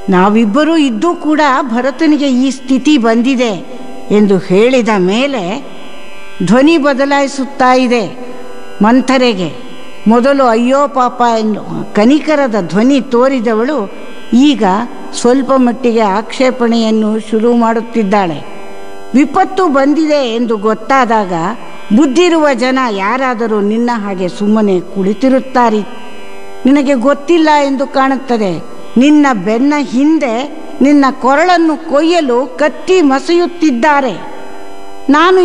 ನಾವಿಬ್ಬರೂ ಇದ್ದೂ ಕೂಡ ಭರತನಿಗೆ ಈ ಸ್ಥಿತಿ ಬಂದಿದೆ ಎಂದು ಹೇಳಿದ ಮೇಲೆ ಧ್ವನಿ ಬದಲಾಯಿಸುತ್ತಾ ಇದೆ ಮಂಥರೆಗೆ ಮೊದಲು ಅಯ್ಯೋ ಪಾಪ ಎಂದು ಕನಿಕರದ ಧ್ವನಿ ತೋರಿದವಳು ಈಗ ಸ್ವಲ್ಪ ಮಟ್ಟಿಗೆ ಆಕ್ಷೇಪಣೆಯನ್ನು ಶುರು ಮಾಡುತ್ತಿದ್ದಾಳೆ ವಿಪತ್ತು ಬಂದಿದೆ ಎಂದು ಗೊತ್ತಾದಾಗ ಬುದ್ಧಿರುವ ಜನ ಯಾರಾದರೂ ನಿನ್ನ ಹಾಗೆ ಸುಮ್ಮನೆ ಕುಳಿತಿರುತ್ತಾರೆ ನಿನಗೆ ಗೊತ್ತಿಲ್ಲ ಎಂದು ಕಾಣುತ್ತದೆ ನಿನ್ನ ಬೆನ್ನ ಹಿಂದೆ ನಿನ್ನ ಕೊರಳನ್ನು ಕೊಯ್ಯಲು ಕತ್ತಿ ಮಸೆಯುತ್ತಿದ್ದಾರೆ ನಾನು